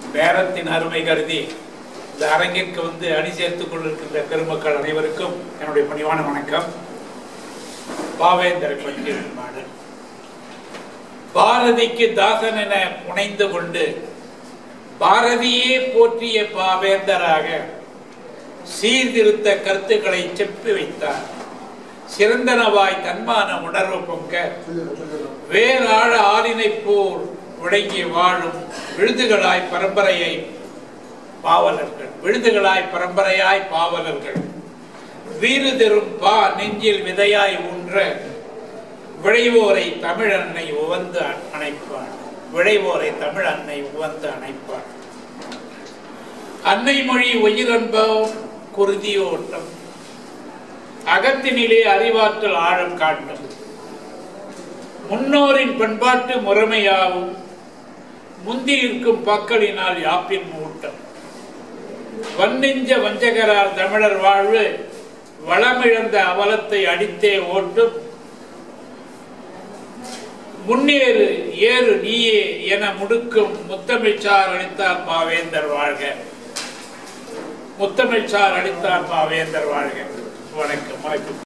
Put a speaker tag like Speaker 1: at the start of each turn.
Speaker 1: நேரத்தின் அருமை கருதி இந்த அரங்கிற்கு வந்து அணி சேர்த்துக் கொண்டிருக்கின்ற பெருமக்கள் அனைவருக்கும் என்னுடைய பணிவான வணக்கம் பாவேந்தரை பற்றிய பாடல் பாரதிக்கு தாசன் என புனைந்து கொண்டு பாரதியே போற்றிய பாவேந்தராக சீர்திருத்த கருத்துக்களை செப்பி வைத்தார் சிறந்தனவாய் தன்மான உணர்வு பொங்க வேறாழ ஆளினை போர் விளங்கி வாழும் விழுதுகளாய் பரம்பரையை பாவலர்கள் விழுதுகளாய் பரம்பரையாய் பாவலர்கள் வீறு தரும் பா நெஞ்சில் விதையாய் ஊன்ற விளைவோரை தமிழ் அன்னை உவந்து அணைப்பார் விளைவோரை தமிழ் அன்னை உவந்து அணைப்பார் அன்னை மொழி உயிரன்பம் குருதியோட்டம் அகத்தினிலே அறிவாற்றல் ஆழம் காட்டும் முன்னோரின் பண்பாட்டு முறைமையாவும் முந்தி இருக்கும் பக்களினால் யாப்பின் மூட்டம் வன்னெஞ்ச வஞ்சகரால் தமிழர் வாழ்வு வளமிழந்த அவலத்தை அடித்தே ஓட்டும் முன்னேறு ஏறு நீயே என முடுக்கும் முத்தமிழ்ச்சார் அளித்தார் பாவேந்தர் வாழ்க முத்தமிழ்ச்சார் அளித்தார் பாவேந்தர் வாழ்க வணக்கம் வாய்ப்பு